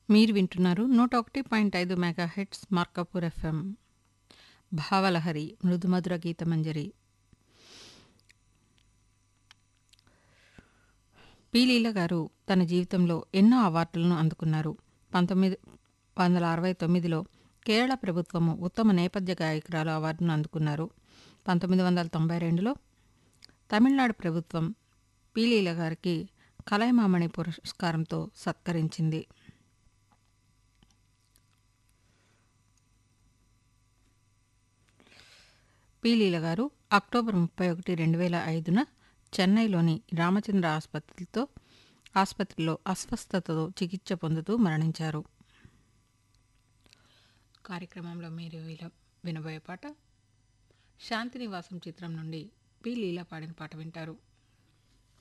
మీరు వింటున్నారు నూట ఒకటి పాయింట్ ఐదు megahertz Markapur FM Bhavalahari మృదుమధుర గీతమంజరి పి లీల గారు తన జీవితంలో ఎన్నో అవార్డులను అందుకున్నారు పంతొమ్మిది వందల అరవై తొమ్మిదిలో కేరళ ప్రభుత్వము ఉత్తమ నేపథ్య గాయకురాలు అవార్డును అందుకున్నారు పంతొమ్మిది వందల తొంభై రెండులో తమిళనాడు ప్రభుత్వం పి లీల గారికి కలైమామణి పురస్కారంతో సత్కరించింది పి లీల గారు అక్టోబర్ ముప్పై ఒకటి రెండు వేల ఐదున చెన్నైలోని రామచంద్ర ఆసుపత్రితో ఆసుపత్రిలో అస్వస్థతతో చికిత్స పొందుతూ మరణించారు కార్యక్రమంలో మీరు విల- వినబోయే పాట శాంతినివాసం చిత్రం నుండి పి లీల పాడిన పాట వింటారు